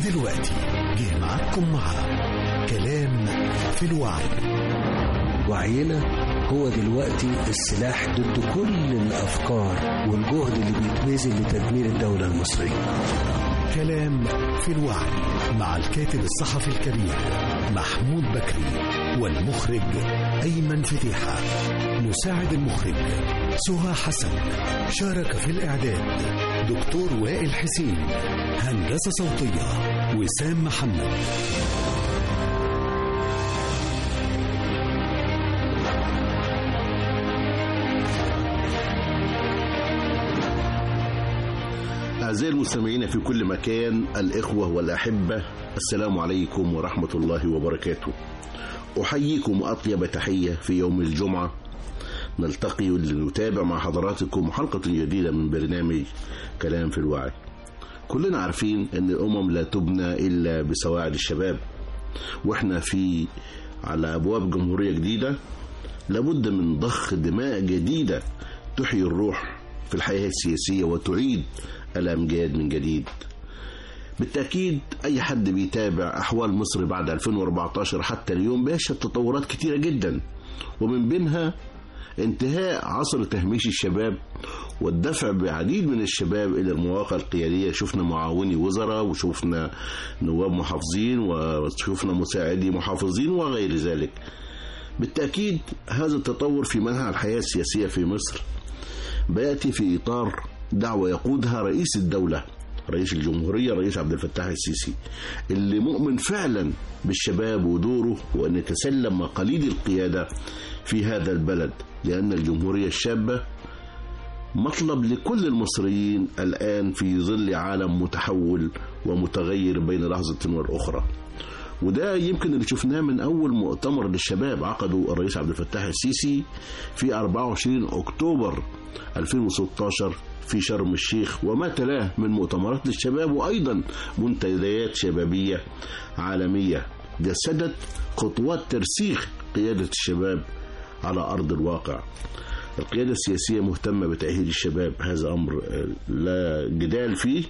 ودلوقتي جه معاكم مع كلام في الوعي وعينا هو دلوقتي السلاح ضد كل الأفكار والجهد اللي بيتبذل لتدمير الدولة المصرية كلام في الوعي مع الكاتب الصحفي الكبير محمود بكري والمخرج أيمن فتيحة مساعد المخرج سهى حسن شارك في الإعداد دكتور وائل حسين هندسة صوتية وسام محمد أعزائي المستمعين في كل مكان الإخوة والأحبة السلام عليكم ورحمة الله وبركاته أحييكم أطيب تحية في يوم الجمعة نلتقي لنتابع مع حضراتكم حلقة جديدة من برنامج كلام في الوعي كلنا عارفين أن الأمم لا تبنى إلا بسواعد الشباب وإحنا في على أبواب جمهورية جديدة لابد من ضخ دماء جديدة تحيي الروح في الحياة السياسية وتعيد الأمجاد من جديد بالتأكيد أي حد بيتابع أحوال مصر بعد 2014 حتى اليوم بيشهد تطورات كتيرة جدا ومن بينها انتهاء عصر تهميش الشباب والدفع بعديد من الشباب إلى المواقع القيادية شفنا معاوني وزراء وشفنا نواب محافظين وشفنا مساعدي محافظين وغير ذلك بالتأكيد هذا التطور في منهى الحياة السياسية في مصر بيأتي في إطار دعوة يقودها رئيس الدولة رئيس الجمهورية رئيس عبد الفتاح السيسي اللي مؤمن فعلا بالشباب ودوره وأن يتسلم مقاليد القيادة في هذا البلد لأن الجمهورية الشابة مطلب لكل المصريين الآن في ظل عالم متحول ومتغير بين لحظة والأخرى وده يمكن اللي شفناه من أول مؤتمر للشباب عقده الرئيس عبد الفتاح السيسي في 24 أكتوبر 2016 في شرم الشيخ وما تلاه من مؤتمرات للشباب وأيضا منتديات شبابية عالمية جسدت خطوات ترسيخ قيادة الشباب على أرض الواقع القيادة السياسية مهتمة بتأهيل الشباب هذا أمر لا جدال فيه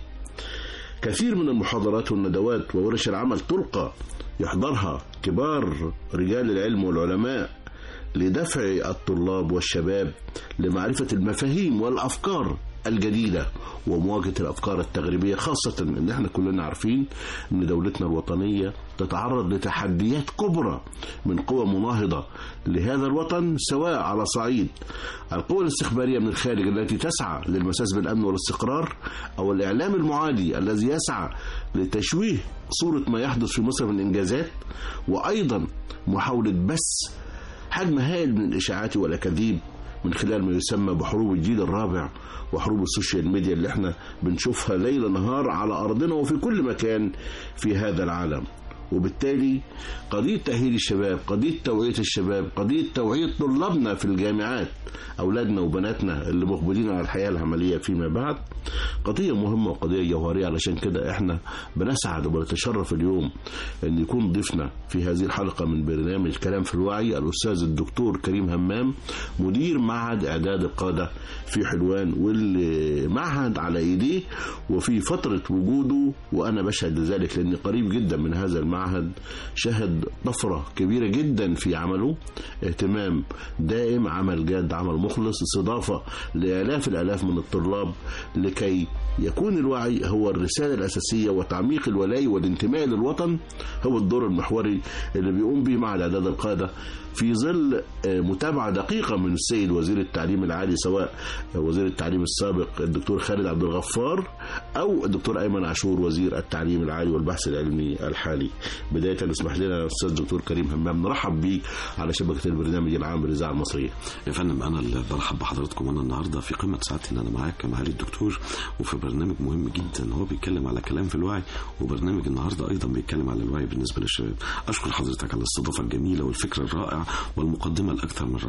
كثير من المحاضرات والندوات وورش العمل تلقى يحضرها كبار رجال العلم والعلماء لدفع الطلاب والشباب لمعرفة المفاهيم والأفكار الجديدة ومواجهة الأفكار التغريبية خاصة أن احنا كلنا عارفين أن دولتنا الوطنية تتعرض لتحديات كبرى من قوى مناهضة لهذا الوطن سواء على صعيد القوى الاستخبارية من الخارج التي تسعى للمساس بالأمن والاستقرار أو الإعلام المعادي الذي يسعى لتشويه صورة ما يحدث في مصر من إنجازات وأيضا محاولة بث حجم هائل من الإشاعات والأكاذيب من خلال ما يسمى بحروب الجيل الرابع وحروب السوشيال ميديا اللي احنا بنشوفها ليل نهار على أرضنا وفي كل مكان في هذا العالم وبالتالي قضية تأهيل الشباب قضية توعية الشباب قضية توعية طلابنا في الجامعات أولادنا وبناتنا اللي مقبلين على الحياة العملية فيما بعد قضية مهمة وقضية جوهرية علشان كده احنا بنسعد وبنتشرف اليوم ان يكون ضيفنا في هذه الحلقة من برنامج كلام في الوعي الأستاذ الدكتور كريم همام مدير معهد إعداد القادة في حلوان واللي معهد على ايديه وفي فترة وجوده وأنا بشهد لذلك لأني قريب جدا من هذا المعهد شهد طفرة كبيرة جدا في عمله اهتمام دائم عمل جاد عمل مخلص استضافة لآلاف الآلاف من الطلاب لكي يكون الوعي هو الرسالة الأساسية وتعميق الولاء والانتماء للوطن هو الدور المحوري اللي بيقوم به مع الإعداد القادة في ظل متابعة دقيقة من السيد وزير التعليم العالي سواء وزير التعليم السابق الدكتور خالد عبد الغفار أو الدكتور أيمن عاشور وزير التعليم العالي والبحث العلمي الحالي بداية اسمح لنا أستاذ دكتور كريم همام نرحب بيك على شبكة البرنامج العام بالإذاعة المصرية يا فندم أنا اللي برحب بحضراتكم وأنا النهاردة في قمة سعادتي إن أنا معاك معالي الدكتور وفي برنامج مهم جدا هو بيتكلم على كلام في الوعي وبرنامج النهاردة أيضا بيتكلم على الوعي بالنسبة للشباب أشكر حضرتك على الاستضافة الجميلة والفكرة الرائعة والمقدمة الأكثر من رائعة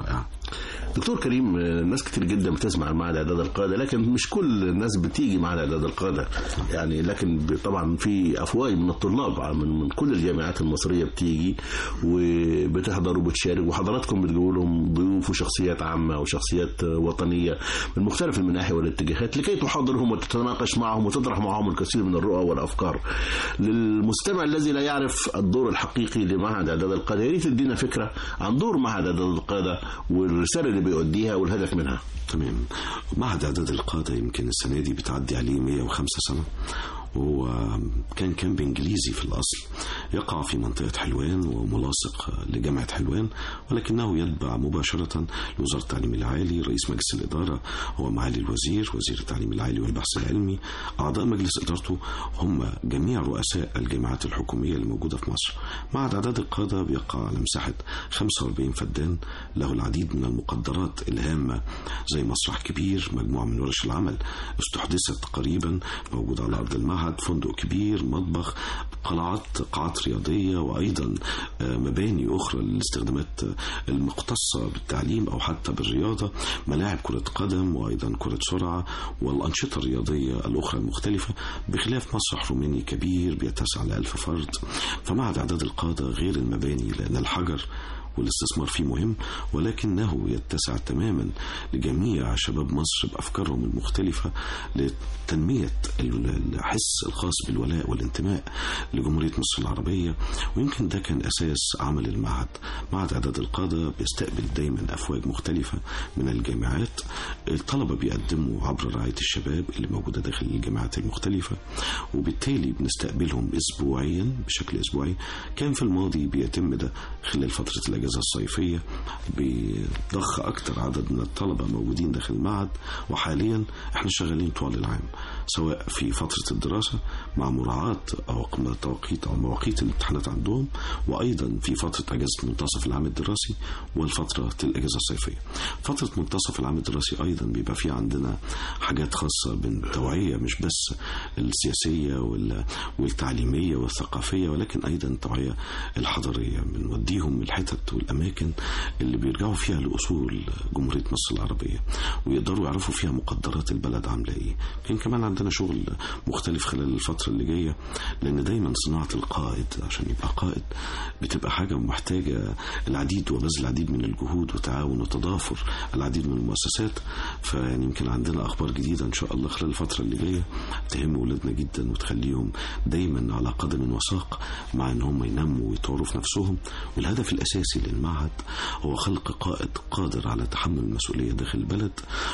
دكتور كريم آه، ناس كتير جدا بتسمع عن معهد اعداد القاده لكن مش كل الناس بتيجي معهد اعداد القاده يعني لكن ب- طبعا في افواج من الطلاب من, من كل الجامعات المصريه بتيجي وبتحضر وبتشارك وحضراتكم بتجيبوا لهم ضيوف وشخصيات عامه وشخصيات آه، وطنيه من مختلف المناحي والاتجاهات لكي تحاضرهم وتتناقش معهم وتطرح معهم الكثير من الرؤى والافكار للمستمع الذي لا يعرف الدور الحقيقي لمعهد اعداد القاده يا ريت تدينا فكره عن دور معهد اعداد القاده والرساله اللي بيؤديها والهدف منها تمام معهد اعداد القاده يمكن السنه دي بتعدي عليه 105 سنه وهو كان كامب انجليزي في الاصل يقع في منطقه حلوان وملاصق لجامعه حلوان ولكنه يتبع مباشره لوزاره التعليم العالي رئيس مجلس الاداره هو معالي الوزير وزير التعليم العالي والبحث العلمي اعضاء مجلس ادارته هم جميع رؤساء الجامعات الحكوميه الموجوده في مصر معهد اعداد القاده بيقع على مساحه 45 فدان له العديد من المقدرات الهامه زي مسرح كبير مجموعه من ورش العمل استحدثت قريبا موجود على ارض المعهد فندق كبير مطبخ قلعات قاعات رياضيه وايضا آه، مباني اخرى للاستخدامات آه، المختصه بالتعليم او حتى بالرياضه ملاعب كره قدم وايضا كره سرعه والانشطه الرياضيه الاخرى المختلفه بخلاف مسرح روماني كبير بيتسع ل 1000 فرد فمعهد اعداد القاده غير المباني لان الحجر والاستثمار فيه مهم ولكنه يتسع تماما لجميع شباب مصر بأفكارهم المختلفة لتنمية الحس الخاص بالولاء والانتماء لجمهورية مصر العربية ويمكن ده كان أساس عمل المعهد معهد إعداد القادة بيستقبل دايما أفواج مختلفة من الجامعات الطلبة بيقدموا عبر رعاية الشباب اللي موجودة داخل الجامعات المختلفة وبالتالي بنستقبلهم أسبوعيا بشكل أسبوعي كان في الماضي بيتم ده خلال فترة الأجازة الصيفية بضخ أكتر عدد من الطلبة موجودين داخل المعهد وحاليا احنا شغالين طوال العام سواء في فترة الدراسة مع مراعاة أو توقيت أو مواقيت الامتحانات عندهم وأيضا في فترة أجازة منتصف العام الدراسي والفترة الأجازة الصيفية فترة منتصف العام الدراسي أيضا بيبقى في عندنا حاجات خاصة بالتوعية مش بس السياسية وال- والتعليمية والثقافية ولكن أيضا التوعية الحضارية بنوديهم الحتت والأماكن اللي بيرجعوا فيها لأصول جمهورية مصر العربية ويقدروا يعرفوا فيها مقدرات البلد عاملة إيه يمكن كمان عندنا شغل مختلف خلال الفترة اللي جاية لأن دايما صناعة القائد عشان يبقى قائد بتبقى حاجة محتاجة العديد وبذل العديد من الجهود وتعاون وتضافر العديد من المؤسسات فيعني يمكن عندنا أخبار جديدة إن شاء الله خلال الفترة اللي جاية تهم ولادنا جدا وتخليهم دايما على قدم وساق مع إن هم ينموا ويطوروا في نفسهم والهدف الأساسي للمعهد هو خلق قائد قادر على تحمل المسؤولية داخل البلد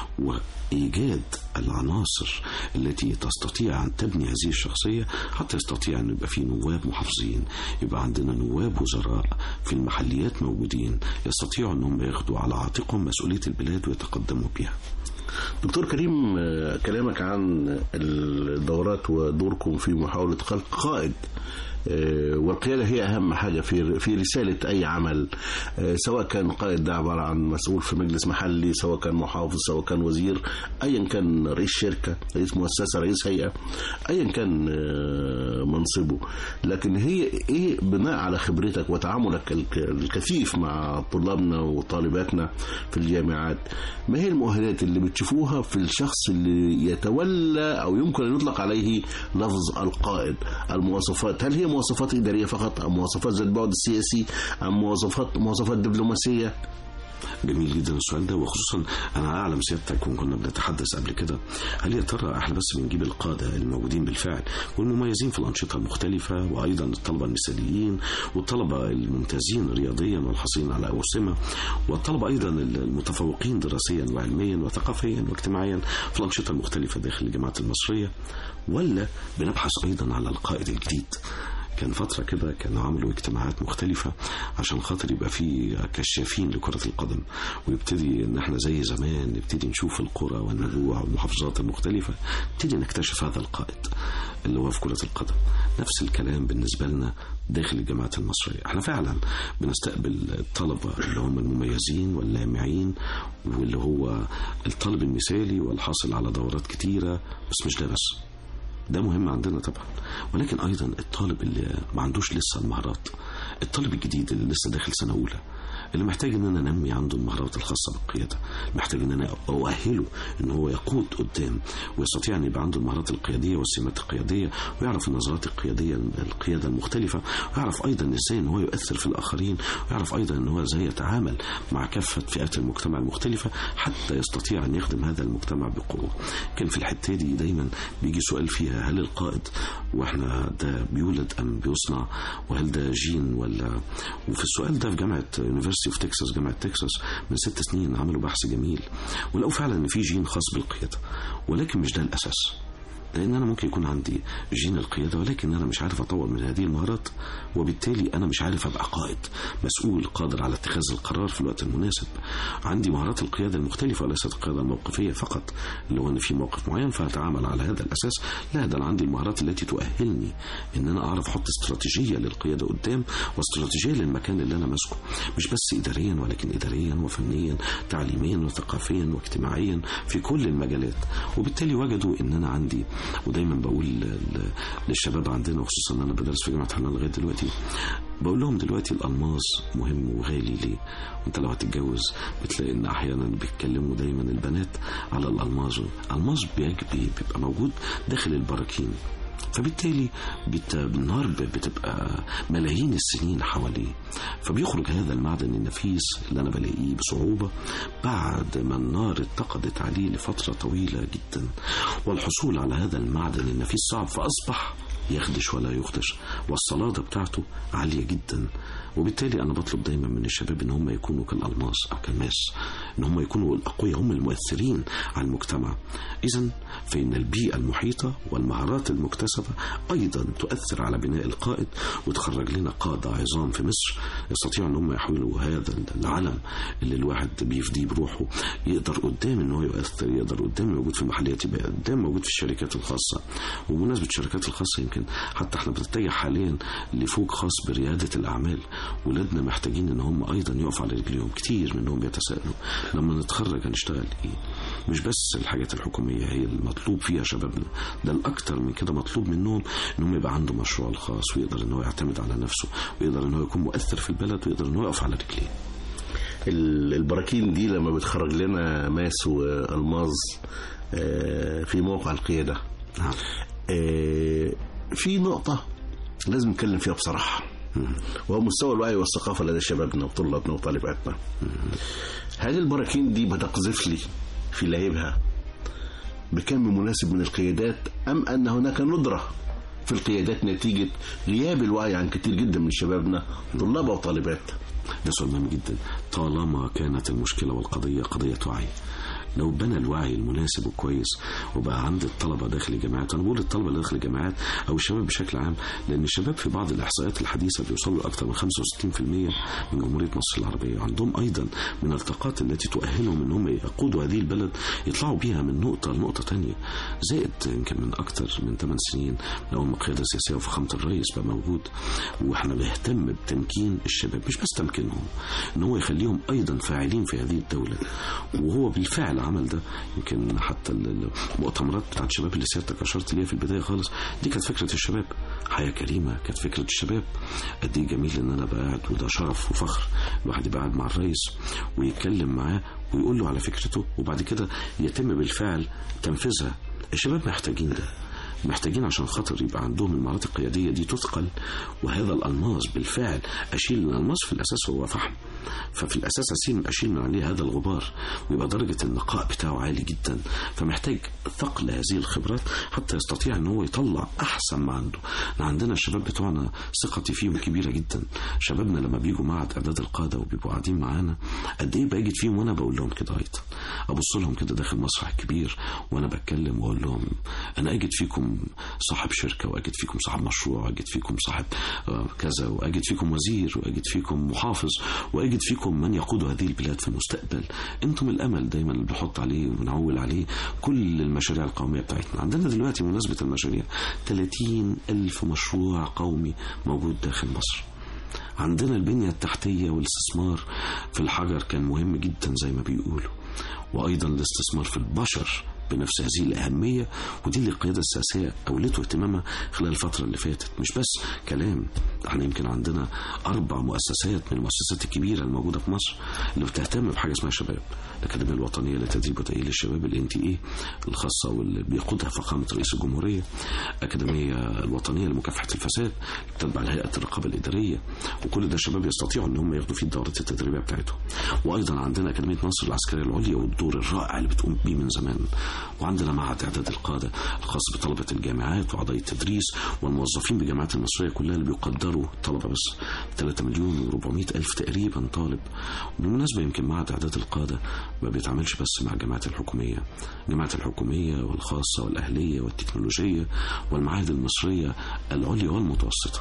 وإيجاد العناصر التي تستطيع أن تبني هذه الشخصية حتى يستطيع أن يبقى في نواب محافظين يبقى عندنا نواب وزراء في المحليات موجودين يستطيعوا أنهم ياخدوا على عاتقهم مسؤولية البلاد ويتقدموا بها دكتور كريم آه، كلامك عن الدورات ودوركم في محاولة خلق قائد آه، والقيادة هي أهم حاجة في في رسالة أي عمل آه، سواء كان قائد ده عبارة عن مسؤول في مجلس محلي سواء كان محافظ سواء كان وزير أيا كان رئيس شركة رئيس مؤسسة رئيس هيئة أيا كان آه، منصبه لكن هي إيه بناء على خبرتك وتعاملك الك- الكثيف مع طلابنا وطالباتنا في الجامعات ما هي المؤهلات اللي بتشوفوها في الشخص اللي يتولى أو يمكن أن يطلق عليه لفظ القائد المواصفات هل هي مواصفات إدارية فقط أم مواصفات ذات بعد سياسي أم مواصفات مواصفات دبلوماسية جميل جدا السؤال ده وخصوصا انا اعلم سيادتك وكنا بنتحدث قبل كده هل يا ترى احنا بس بنجيب القاده الموجودين بالفعل والمميزين في الانشطه المختلفه وايضا الطلبه المثاليين والطلبه الممتازين رياضيا والحاصلين على اوسمه والطلبه ايضا المتفوقين دراسيا وعلميا وثقافيا واجتماعيا في الانشطه المختلفه داخل الجامعات المصريه ولا بنبحث ايضا على القائد الجديد كان فترة كده كانوا عملوا اجتماعات مختلفة عشان خاطر يبقى في كشافين لكرة القدم ويبتدي ان احنا زي زمان نبتدي نشوف القرى والنجوع والمحافظات المختلفة نبتدي نكتشف هذا القائد اللي هو في كرة القدم نفس الكلام بالنسبة لنا داخل الجامعات المصرية احنا فعلا بنستقبل الطلبة اللي هم المميزين واللامعين واللي هو الطالب المثالي والحاصل على دورات كتيرة بس مش ده بس ده مهم عندنا طبعا ولكن ايضا الطالب اللي ما عندوش لسه المهارات الطالب الجديد اللي لسه داخل سنه اولى اللي محتاج ان انا انمي عنده المهارات الخاصه بالقياده محتاج ان انا اؤهله ان هو يقود قدام ويستطيع ان يبقى عنده المهارات القياديه والسمات القياديه ويعرف النظرات القياديه القياده المختلفه ويعرف ايضا ازاي ان هو يؤثر في الاخرين ويعرف ايضا ان هو ازاي يتعامل مع كافه فئات المجتمع المختلفه حتى يستطيع ان يخدم هذا المجتمع بقوه كان في الحته دي دايما بيجي سؤال فيها هل القائد واحنا ده بيولد ام بيصنع وهل ده جين ولا وفي السؤال ده في جامعه يونيفرسيتي اوف تكساس جامعه تكساس من ست سنين عملوا بحث جميل ولقوا فعلا ان في جين خاص بالقياده ولكن مش ده الاساس لان انا ممكن يكون عندي جين القياده ولكن انا مش عارف اطور من هذه المهارات وبالتالي انا مش عارف ابقى قائد مسؤول قادر على اتخاذ القرار في الوقت المناسب عندي مهارات القياده المختلفه وليست القياده الموقفيه فقط اللي هو ان في موقف معين فاتعامل على هذا الاساس لا ده انا عندي المهارات التي تؤهلني ان انا اعرف احط استراتيجيه للقياده قدام واستراتيجيه للمكان اللي انا ماسكه مش بس اداريا ولكن اداريا وفنيا تعليميا وثقافيا واجتماعيا في كل المجالات وبالتالي وجدوا ان انا عندي ودايما بقول ل- للشباب عندنا وخصوصا ان انا بدرس في جامعه حلوان لغايه دلوقتي بقول لهم دلوقتي الالماس مهم وغالي ليه وانت لو هتتجوز بتلاقي ان احيانا بيتكلموا دايما البنات على الالماس الالماس بيج- بي- بيبقى موجود داخل البراكين فبالتالي بت... النار ب- بتبقى ملايين السنين حواليه فبيخرج هذا المعدن النفيس اللي انا بلاقيه بصعوبه بعد ما النار اتقدت عليه لفتره طويله جدا والحصول على هذا المعدن النفيس صعب فاصبح يخدش ولا يخدش والصلادة بتاعته عالية جدا وبالتالي أنا بطلب دايما من الشباب إن هم يكونوا كالألماس أو كالماس إن هم يكونوا الأقوياء هم المؤثرين على المجتمع إذا فإن البيئة المحيطة والمهارات المكتسبة أيضا تؤثر على بناء القائد وتخرج لنا قادة عظام في مصر يستطيعوا إن هم يحولوا هذا العلم اللي الواحد بيفديه بروحه يقدر قدام إن هو يؤثر يقدر قدام موجود في المحليات يبقى قدام موجود في الشركات الخاصة وبمناسبة الشركات الخاصة يمكن حتى احنا بنتجه حاليا لفوق خاص بريادة الأعمال ولادنا محتاجين ان هم ايضا يقفوا على رجليهم كتير منهم بيتساءلوا لما نتخرج هنشتغل ايه مش بس الحاجات الحكومية هي المطلوب فيها شبابنا ده الأكتر من كده مطلوب منهم إنهم يبقى عنده مشروع الخاص ويقدر إن هو يعتمد على نفسه ويقدر إن هو يكون مؤثر في البلد ويقدر إن هو يقف على رجليه ال- البراكين دي لما بتخرج لنا ماس والماظ آه، في موقع القيادة نعم آه، في نقطة لازم نتكلم فيها بصراحة وهو مستوى الوعي والثقافة لدى شبابنا وطلابنا وطالباتنا هل البراكين دي بتقذف لي في لعبها بكم مناسب من القيادات أم أن هناك ندرة في القيادات نتيجة غياب الوعي عن كتير جدا من شبابنا طلاب وطالبات ده سؤال مهم جدا طالما كانت المشكلة والقضية قضية وعي لو بنى الوعي المناسب والكويس وبقى عند الطلبة داخل الجامعات أنا بقول الطلبة اللي داخل الجامعات أو الشباب بشكل عام لأن الشباب في بعض الإحصائيات الحديثة بيوصلوا لأكثر من 65% من جمهورية مصر العربية عندهم أيضا من الطاقات التي تؤهلهم أن هم يقودوا هذه البلد يطلعوا بيها من نقطة لنقطة تانية زائد يمكن من أكثر من 8 سنين من أول ما القيادة السياسية وفخامة الرئيس بقى موجود وإحنا بنهتم بتمكين الشباب مش بس تمكينهم ان هو يخليهم ايضا فاعلين في هذه الدوله وهو بالفعل عمل ده يمكن حتى ال- المؤتمرات بتاعت الشباب اللي سيادتك اشرت ليها في البدايه خالص دي كانت فكره الشباب حياه كريمه كانت فكره الشباب قد ايه جميل ان انا ابقى قاعد وده شرف وفخر الواحد يبقى قاعد مع الرئيس ويتكلم معاه ويقول له على فكرته وبعد كده يتم بالفعل تنفيذها الشباب محتاجين ده محتاجين عشان خاطر يبقى عندهم المهارات القياديه دي تثقل وهذا الالماس بالفعل اشيل الالماس في الاساس هو فحم ففي الاساس اشيل اشيل من عليه هذا الغبار ويبقى درجه النقاء بتاعه عالي جدا فمحتاج ثقل هذه الخبرات حتى يستطيع ان هو يطلع احسن ما عنده احنا عندنا الشباب بتوعنا ثقتي فيهم كبيره جدا شبابنا لما بيجوا معهد اعداد القاده وبيبقوا قاعدين معانا قد ايه بجد فيهم وانا بقول لهم كده ايضا ابص لهم كده داخل مسرح كبير وانا بتكلم واقول لهم انا اجد فيكم صاحب شركه واجد فيكم صاحب مشروع واجد فيكم صاحب آه، كذا واجد فيكم وزير واجد فيكم محافظ واجد فيكم من يقود هذه البلاد في المستقبل انتم الامل دايما اللي بنحط عليه ونعول عليه كل المشاريع القوميه بتاعتنا عندنا دلوقتي بمناسبه المشاريع 30 الف مشروع قومي موجود داخل مصر عندنا البنية التحتية والاستثمار في الحجر كان مهم جدا زي ما بيقولوا وأيضا الاستثمار في البشر بنفس هذه الأهمية ودي اللي القيادة السياسية أولته اهتمامها خلال الفترة اللي فاتت مش بس كلام احنا يمكن عندنا أربع مؤسسات من المؤسسات الكبيرة الموجودة في مصر اللي بتهتم بحاجة اسمها شباب الأكاديمية الوطنية لتدريب وتأهيل الشباب ال NTA الخاصة واللي بيقودها فخامة رئيس الجمهورية الأكاديمية الوطنية لمكافحة الفساد تتبع لهيئة الرقابة الإدارية وكل ده الشباب يستطيعوا ان هم ياخدوا فيه الدورات التدريبيه بتاعتهم وايضا عندنا اكاديميه مصر العسكريه العليا والدور الرائع اللي بتقوم بيه من زمان وعندنا معهد اعداد القاده الخاص بطلبه الجامعات واعضاء التدريس والموظفين بالجامعات المصريه كلها اللي بيقدروا الطلبه بس 3 مليون و400 الف تقريبا طالب وبالمناسبه يمكن معهد اعداد القاده ما بيتعاملش بس مع الجامعات الحكوميه الجامعات الحكوميه والخاصه والاهليه والتكنولوجيه والمعاهد المصريه العليا والمتوسطه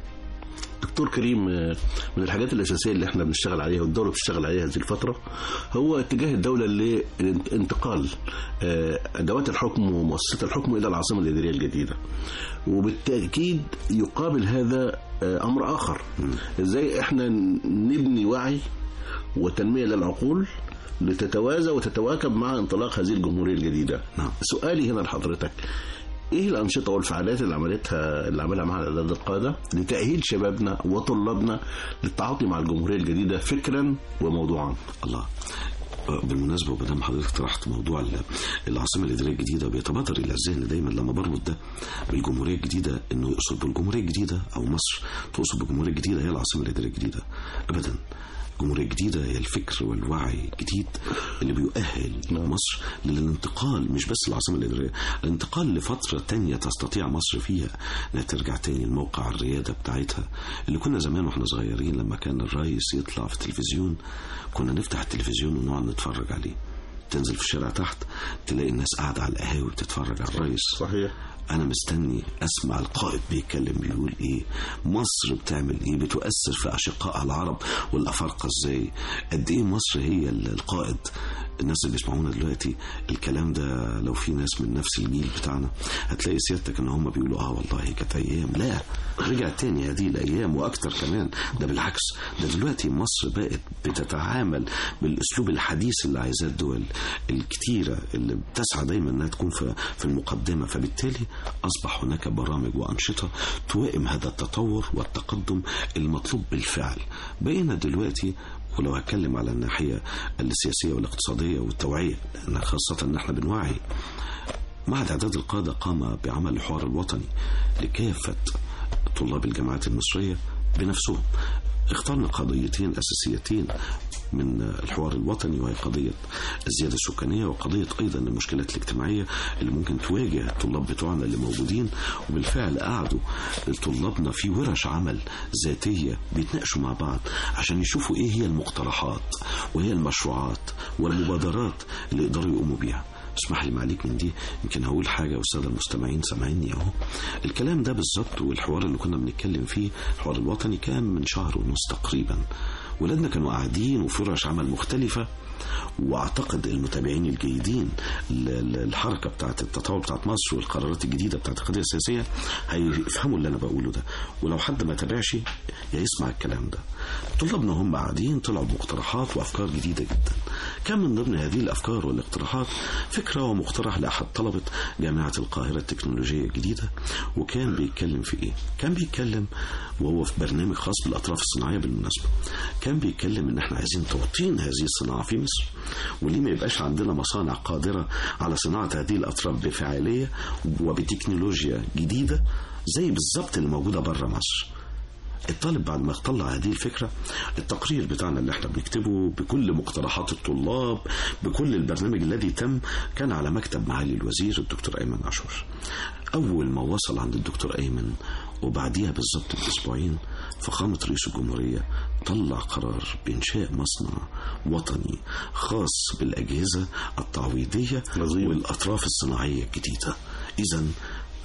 دكتور كريم آه، من الحاجات الأساسية اللي احنا بنشتغل عليها والدولة بتشتغل عليها هذه الفترة هو اتجاه الدولة لانتقال آه، أدوات الحكم ومؤسسات الحكم إلى العاصمة الإدارية الجديدة وبالتأكيد يقابل هذا آه، أمر آخر إزاي احنا نبني وعي وتنمية للعقول لتتوازى وتتواكب مع انطلاق هذه الجمهورية الجديدة نعم. سؤالي هنا لحضرتك ايه الانشطه والفعاليات اللي عملتها اللي عملها معهد اعداد القاده لتاهيل شبابنا وطلابنا للتعاطي مع الجمهوريه الجديده فكرا وموضوعا الله بالمناسبة وبدام حضرتك طرحت موضوع ال- العاصمة الإدارية الجديدة بيتبادر إلى الذهن دايما لما بربط ده بالجمهورية الجديدة إنه يقصد بالجمهورية الجديدة أو مصر تقصد بالجمهورية الجديدة هي العاصمة الإدارية الجديدة أبدا الجمهورية الجديدة هي الفكر والوعي الجديد اللي بيؤهل مصر للانتقال مش بس العاصمة الإدارية الانتقال لفترة تانية تستطيع مصر فيها انها ترجع تاني لموقع الريادة بتاعتها اللي كنا زمان واحنا صغيرين لما كان الرئيس يطلع في التلفزيون كنا نفتح التلفزيون ونقعد نتفرج عليه تنزل في الشارع تحت تلاقي الناس قاعدة على القهاوي بتتفرج على الرئيس صحيح انا مستني اسمع القائد بيتكلم بيقول ايه مصر بتعمل ايه بتؤثر في اشقائها العرب والافارقه ازاي قد ايه مصر هي ال- القائد الناس اللي بيسمعونا دلوقتي الكلام ده لو في ناس من نفس الجيل بتاعنا هتلاقي سيادتك ان هم بيقولوا اه والله كانت ايام لا رجع تاني هذه الايام واكتر كمان ده بالعكس ده دلوقتي مصر بقت بتتعامل بالاسلوب الحديث اللي عايزاه الدول الكتيره اللي بتسعى دايما انها تكون في في المقدمه فبالتالي اصبح هناك برامج وانشطه توائم هذا التطور والتقدم المطلوب بالفعل بقينا دلوقتي ولو هتكلم على الناحيه السياسيه والاقتصاديه والتوعيه لان خاصه ان احنا بنوعي معهد اعداد القاده قام بعمل الحوار الوطني لكافه طلاب الجامعات المصريه بنفسهم اخترنا قضيتين اساسيتين من الحوار الوطني وهي قضية الزيادة السكانية وقضية أيضا المشكلات الاجتماعية اللي ممكن تواجه الطلاب بتوعنا اللي موجودين وبالفعل قعدوا طلابنا في ورش عمل ذاتية بيتناقشوا مع بعض عشان يشوفوا إيه هي المقترحات وهي المشروعات والمبادرات اللي يقدروا يقوموا بيها اسمح لي معليك من دي يمكن هقول حاجة والسادة المستمعين سامعيني اهو الكلام ده بالظبط والحوار اللي كنا بنتكلم فيه الحوار الوطني كان من شهر ونص تقريبا ولادنا كانوا قاعدين وفي ورش عمل مختلفة واعتقد المتابعين الجيدين للحركه بتاعت التطور بتاعت مصر والقرارات الجديده بتاعت القضيه السياسيه هيفهموا اللي انا بقوله ده ولو حد ما تابعش يسمع الكلام ده طلابنا هم قاعدين طلعوا بمقترحات وافكار جديده جدا كان من ضمن هذه الافكار والاقتراحات فكره ومقترح لاحد طلبه جامعه القاهره التكنولوجيه الجديده وكان بيتكلم في ايه كان بيتكلم وهو في برنامج خاص بالاطراف الصناعيه بالمناسبه كان بيتكلم ان احنا عايزين توطين هذه الصناعه في مصر وليه ما يبقاش عندنا مصانع قادرة على صناعة هذه الأطراف بفعالية وبتكنولوجيا جديدة زي بالظبط اللي موجودة بره مصر الطالب بعد ما طلع هذه الفكرة التقرير بتاعنا اللي احنا بنكتبه بكل مقترحات الطلاب بكل البرنامج الذي تم كان على مكتب معالي الوزير الدكتور أيمن عاشور أول ما وصل عند الدكتور أيمن وبعديها بالظبط بأسبوعين فخامة رئيس الجمهورية طلع قرار بإنشاء مصنع وطني خاص بالأجهزة التعويضية عظيم. والأطراف الصناعية الجديدة إذا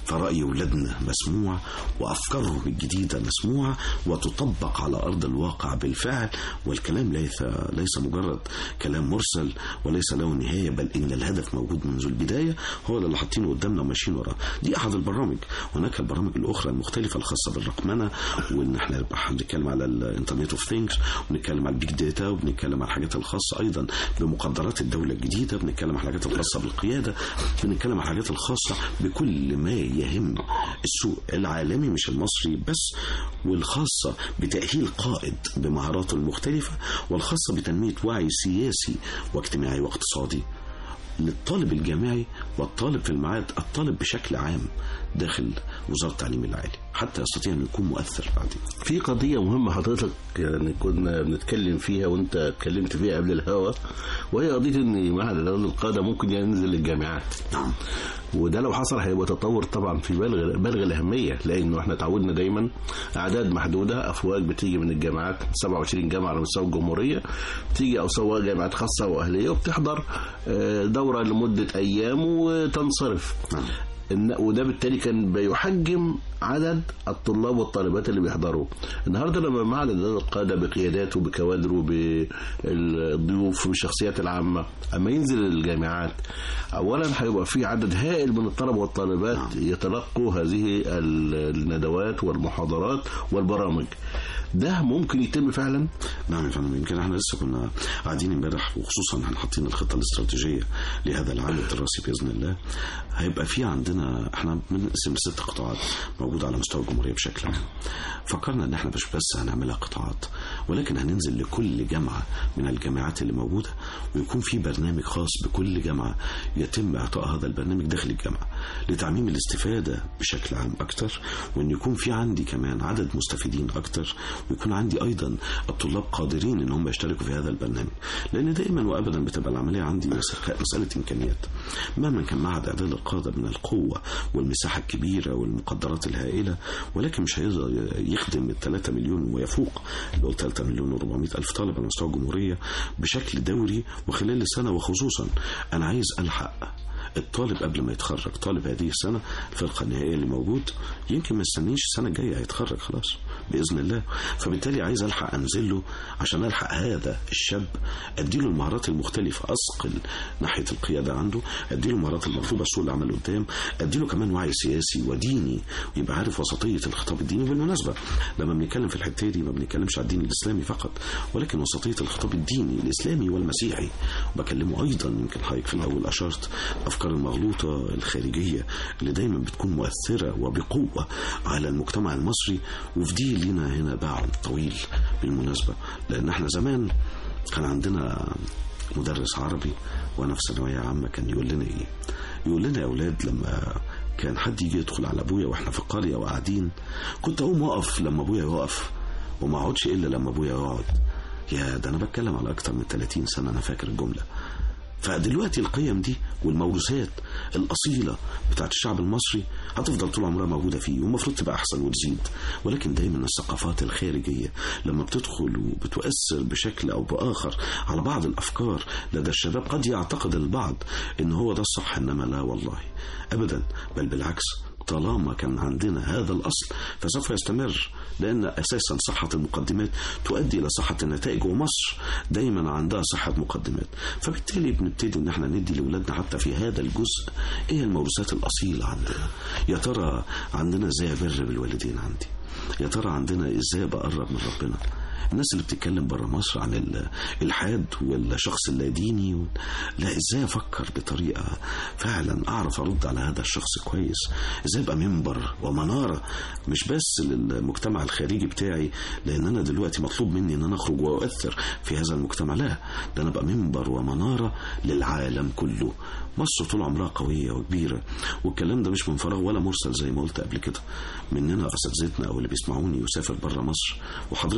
فرأي ولادنا مسموع وأفكارهم الجديدة مسموعة وتطبق على أرض الواقع بالفعل والكلام ليس ليس مجرد كلام مرسل وليس له نهاية بل إن الهدف موجود منذ البداية هو ده اللي حاطينه قدامنا وماشيين وراه دي أحد البرامج هناك البرامج الأخرى المختلفة الخاصة بالرقمنة وإن احنا بنتكلم على الانترنت اوف ثينكس وبنتكلم على البيج داتا وبنتكلم على الحاجات الخاصة أيضا بمقدرات الدولة الجديدة بنتكلم على الحاجات الخاصة بالقيادة بنتكلم على الحاجات الخاصة بكل ما يهم السوق العالمي مش المصري بس والخاصة بتأهيل قائد بمهاراته المختلفة والخاصة بتنمية وعي سياسي واجتماعي واقتصادي للطالب الجامعي والطالب في المعاد الطالب بشكل عام داخل وزارة التعليم العالي حتى يستطيع أن يكون مؤثر بعدين في قضية مهمة حضرتك يعني كنا بنتكلم فيها وانت اتكلمت فيها قبل الهوا وهي قضية ان معهد العلوم القادة ممكن ينزل للجامعات نعم وده لو حصل هيبقى تطور طبعا في بالغ بالغ الاهميه لانه احنا تعودنا دايما اعداد محدوده افواج بتيجي من الجامعات 27 جامعه على مستوى الجمهوريه بتيجي او سواء جامعات خاصه واهليه وبتحضر آه، دوره لمده ايام وتنصرف نعم. إن- وده بالتالي كان بيحجم عدد الطلاب والطالبات اللي بيحضروا النهارده لما معهد اعداد القاده بقياداته بكوادره بالضيوف بالشخصيات العامه اما ينزل الجامعات اولا هيبقى في عدد هائل من الطلبه والطالبات يتلقوا هذه ال- الندوات والمحاضرات والبرامج ده ممكن يتم فعلا نعم يا فندم يمكن احنا لسه كنا قاعدين امبارح وخصوصا احنا حاطين الخطه الاستراتيجيه لهذا العام الدراسي باذن الله هيبقى في عندنا احنا بنقسم ست قطاعات موجوده على مستوى الجمهوريه بشكل عام فكرنا ان احنا مش بس هنعملها قطاعات ولكن هننزل لكل جامعه من الجامعات اللي موجوده ويكون في برنامج خاص بكل جامعه يتم اعطاء هذا البرنامج داخل الجامعه لتعميم الاستفاده بشكل عام اكتر وان يكون في عندي كمان عدد مستفيدين اكتر ويكون عندي ايضا الطلاب قادرين ان هم يشتركوا في هذا البرنامج لان دائما وابدا بتبقى العمليه عندي مس- مساله امكانيات مهما كان معهد اعداد القاده من القوه والمساحه الكبيره والمقدرات الهائله ولكن مش هيقدر يخدم ال 3 مليون ويفوق اللي هو 3 مليون و400 الف طالب على مستوى الجمهوريه بشكل دوري وخلال السنه وخصوصا انا عايز الحق الطالب قبل ما يتخرج طالب هذه السنة الفرقة النهائية اللي موجود يمكن ما يستنيش السنة الجاية هيتخرج خلاص بإذن الله فبالتالي عايز ألحق أنزل له عشان ألحق هذا الشاب أديله المهارات المختلفة أثقل ناحية القيادة عنده أديله المهارات المطلوبة سوق العمل قدام أديله كمان وعي سياسي وديني ويبقى عارف وسطية الخطاب الديني وبالمناسبة لما بنتكلم في الحتة دي ما بنتكلمش على الدين الإسلامي فقط ولكن وسطية الخطاب الديني الإسلامي والمسيحي بكلمه أيضا يمكن حضرتك في الأول أشرت الأفكار المغلوطة الخارجية اللي دايما بتكون مؤثرة وبقوة على المجتمع المصري وفي دي لينا هنا باع طويل بالمناسبة لأن احنا زمان كان عندنا مدرس عربي وأنا في ثانوية عامة كان يقول لنا إيه يقول لنا يا أولاد لما كان حد يجي يدخل على أبويا وإحنا في القرية وقاعدين كنت أقوم أقف لما أبويا يقف وما أقعدش إلا لما أبويا يقعد يا ده أنا بتكلم على أكتر من 30 سنة أنا فاكر الجملة فدلوقتي القيم دي والموروثات الأصيلة بتاعت الشعب المصري هتفضل طول عمرها موجودة فيه والمفروض تبقى أحسن وتزيد ولكن دايما الثقافات الخارجية لما بتدخل وبتؤثر بشكل أو بآخر على بعض الأفكار لدى الشباب قد يعتقد البعض إن هو ده الصح إنما لا والله أبدا بل بالعكس طالما كان عندنا هذا الأصل فسوف يستمر لأن أساسا صحة المقدمات تؤدي إلى صحة النتائج ومصر دايما عندها صحة مقدمات فبالتالي بنبتدي إن احنا ندي لأولادنا حتى في هذا الجزء إيه الموروثات الأصيلة عندنا يا ترى عندنا إزاي أبر بالوالدين عندي يا ترى عندنا إزاي بقرب من ربنا الناس اللي بتتكلم بره مصر عن الالحاد والشخص اللاديني و... لا ازاي افكر بطريقه فعلا اعرف ارد على هذا الشخص كويس ازاي ابقى منبر ومناره مش بس للمجتمع الخارجي بتاعي لان انا دلوقتي مطلوب مني ان انا اخرج واؤثر في هذا المجتمع لا ده انا ابقى منبر ومناره للعالم كله مصر طول عمرها قوية وكبيرة والكلام ده مش من فراغ ولا مرسل زي ما قلت قبل كده مننا أساتذتنا أو اللي بيسمعوني يسافر بره مصر وحضرتك يا دكتور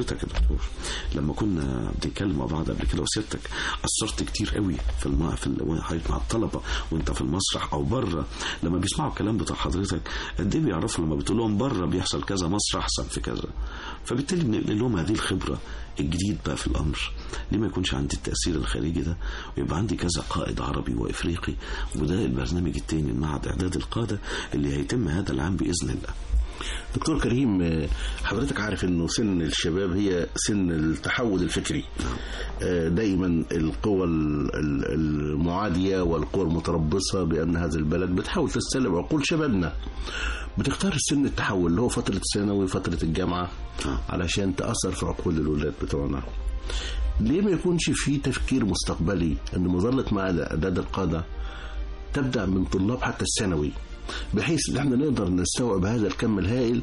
دكتور لما كنا بنتكلم مع بعض قبل كده وسيادتك اثرت كتير قوي في الم... في ال... حضرتك مع الطلبه وانت في المسرح او بره لما بيسمعوا الكلام بتاع حضرتك قد ايه بيعرفوا لما بتقول لهم بره بيحصل كذا مصر احسن في كذا فبالتالي بنقل لهم هذه الخبره الجديد بقى في الامر ليه ما يكونش عندي التاثير الخارجي ده ويبقى عندي كذا قائد عربي وافريقي وده البرنامج التاني معهد اعداد القاده اللي هيتم هذا العام باذن الله دكتور كريم آه، حضرتك عارف انه سن الشباب هي سن التحول الفكري آه، دايما القوى ال- ال- المعادية والقوى المتربصة بأن هذا البلد بتحاول تستلب عقول شبابنا بتختار السن التحول اللي هو فترة الثانوي فترة الجامعة علشان تأثر في عقول الولاد بتوعنا ليه ما يكونش في تفكير مستقبلي ان مظلة معهد اعداد القادة تبدأ من طلاب حتى الثانوي بحيث ان احنا نقدر نستوعب هذا الكم الهائل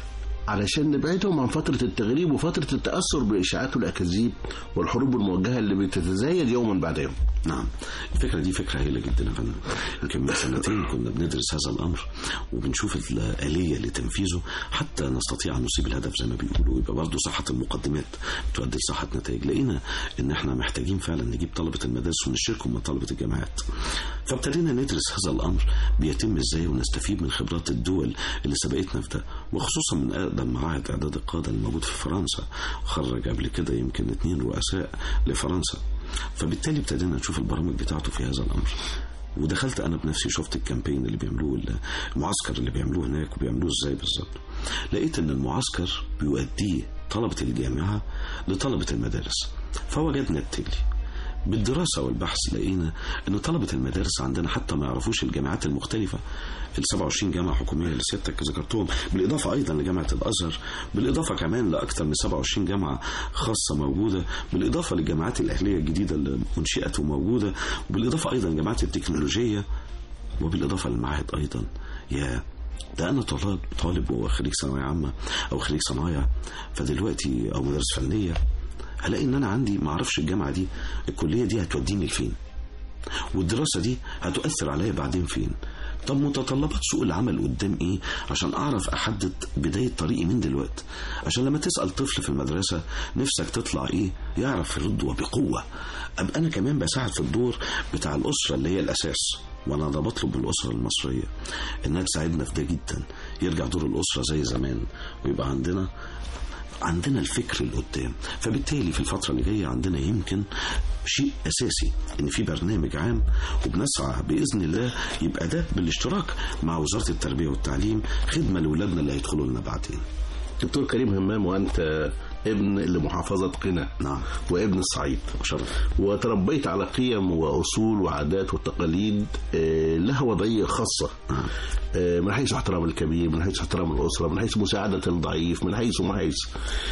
علشان نبعدهم عن فترة التغريب وفترة التأثر بإشاعات الأكاذيب والحروب الموجهة اللي بتتزايد يوما بعد يوم نعم الفكرة دي فكرة هايلة جدا يا فندم يمكن من سنتين كنا بندرس هذا الأمر وبنشوف الآلية لتنفيذه حتى نستطيع أن نصيب الهدف زي ما بيقولوا ويبقى برضه صحة المقدمات بتؤدي لصحة نتائج لقينا إن إحنا محتاجين فعلا نجيب طلبة المدارس ونشاركهم من طلبة الجامعات فابتدينا ندرس هذا الأمر بيتم إزاي ونستفيد من خبرات الدول اللي سبقتنا في ده وخصوصا من أقدم معاهد إعداد القادة الموجود في فرنسا خرج قبل كده يمكن اثنين رؤساء لفرنسا فبالتالي ابتدينا نشوف البرامج بتاعته في هذا الامر ودخلت انا بنفسي شفت الكامبين اللي بيعملوه المعسكر اللي بيعملوه هناك وبيعملوه ازاي بالظبط لقيت ان المعسكر بيؤديه طلبه الجامعه لطلبه المدارس فوجدنا التالي بالدراسة والبحث لقينا أن طلبة المدارس عندنا حتى ما يعرفوش الجامعات المختلفة ال 27 جامعة حكومية اللي سيادتك ذكرتهم بالإضافة أيضا لجامعة الأزهر بالإضافة كمان لأكثر من 27 جامعة خاصة موجودة بالإضافة للجامعات الأهلية الجديدة اللي منشئت وموجودة وبالإضافة أيضا للجامعات التكنولوجية وبالإضافة للمعاهد أيضا يا ده أنا طالب طالب وخريج ثانوية عامة أو خريج صنايع فدلوقتي أو مدرس فنية هلاقي ان انا عندي ما اعرفش الجامعه دي الكليه دي هتوديني لفين والدراسه دي هتؤثر عليا بعدين فين طب متطلبات سوق العمل قدام ايه عشان اعرف احدد بدايه طريقي من دلوقتي عشان لما تسال طفل في المدرسه نفسك تطلع ايه يعرف يرد وبقوه ابقى انا كمان بساعد في الدور بتاع الاسره اللي هي الاساس وانا ده بطلب من الاسره المصريه انها تساعدنا في ده جدا يرجع دور الاسره زي زمان ويبقى عندنا عندنا الفكر اللي قدام فبالتالي في الفترة اللي جاية عندنا يمكن شيء أساسي إن في برنامج عام وبنسعى بإذن الله يبقى ده بالاشتراك مع وزارة التربية والتعليم خدمة لأولادنا اللي هيدخلوا لنا بعدين دكتور كريم همام وأنت ابن لمحافظة قنا نعم وابن الصعيد شرف وتربيت على قيم وأصول وعادات وتقاليد آه، لها وضعية خاصة آه، من حيث احترام الكبير من حيث احترام الأسرة من حيث مساعدة الضعيف من حيث ومن حيث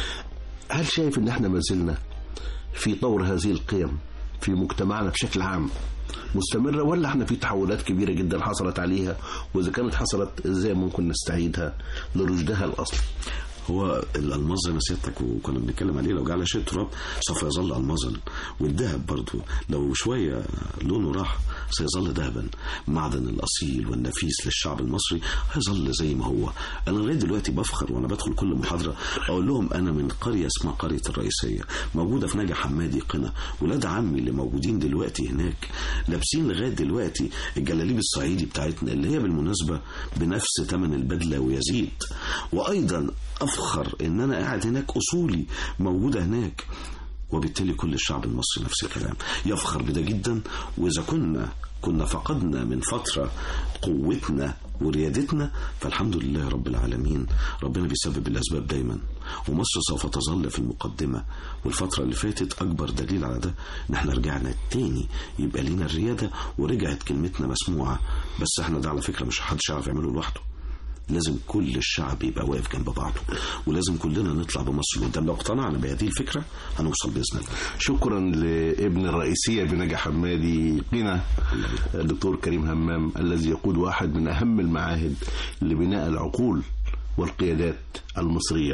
هل شايف ان احنا ما زلنا في طور هذه القيم في مجتمعنا بشكل عام مستمرة ولا احنا في تحولات كبيرة جدا حصلت عليها واذا كانت حصلت ازاي ممكن نستعيدها لرشدها الاصلي هو الالماس زي ما سيادتك وكنا بنتكلم عليه لو جه على شيء تراب سوف يظل المازا والذهب برضو لو شويه لونه راح سيظل ذهبا معدن الاصيل والنفيس للشعب المصري هيظل زي ما هو انا لغايه دلوقتي بفخر وانا بدخل كل محاضره اقول لهم انا من قريه اسمها قريه الرئيسيه موجوده في نجع حمادي قنا ولاد عمي اللي موجودين دلوقتي هناك لابسين لغايه دلوقتي الجلاليب الصعيدي بتاعتنا اللي هي بالمناسبه بنفس ثمن البدله ويزيد وايضا افخر ان انا قاعد هناك اصولي موجوده هناك وبالتالي كل الشعب المصري نفس الكلام يفخر بده جدا واذا كنا كنا فقدنا من فتره قوتنا وريادتنا فالحمد لله رب العالمين ربنا بيسبب الاسباب دايما ومصر سوف تظل في المقدمه والفتره اللي فاتت اكبر دليل على ده ان احنا رجعنا تاني يبقى لينا الرياده ورجعت كلمتنا مسموعه بس احنا ده على فكره مش حدش يعرف يعمله لوحده لازم كل الشعب يبقى واقف جنب بعضه ولازم كلنا نطلع بمصر قدام لو اقتنعنا بهذه الفكره هنوصل باذن الله شكرا لابن الرئيسية بنجا حمادي قنا الدكتور كريم همام الذي يقود واحد من أهم المعاهد لبناء العقول والقيادات المصرية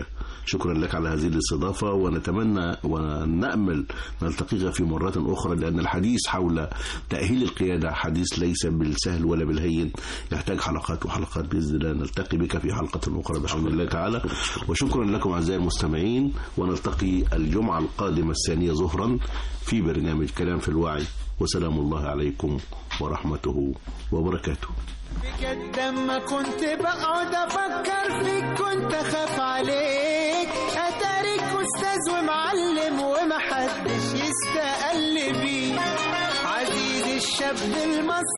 شكرا لك على هذه الاستضافة ونتمنى ونأمل نلتقيك في مرات أخرى لأن الحديث حول تأهيل القيادة حديث ليس بالسهل ولا بالهين يحتاج حلقات وحلقات بإذن الله نلتقي بك في حلقة أخرى بحول الله تعالى وشكرا لكم أعزائي المستمعين ونلتقي الجمعة القادمة الثانية ظهرا في برنامج كلام في الوعي وسلام الله عليكم ورحمته وبركاته بجد لما كنت بقعد افكر فيك كنت اخاف عليك اتاريك استاذ ومعلم ومحدش يستقل بيك عزيزي الشاب المصري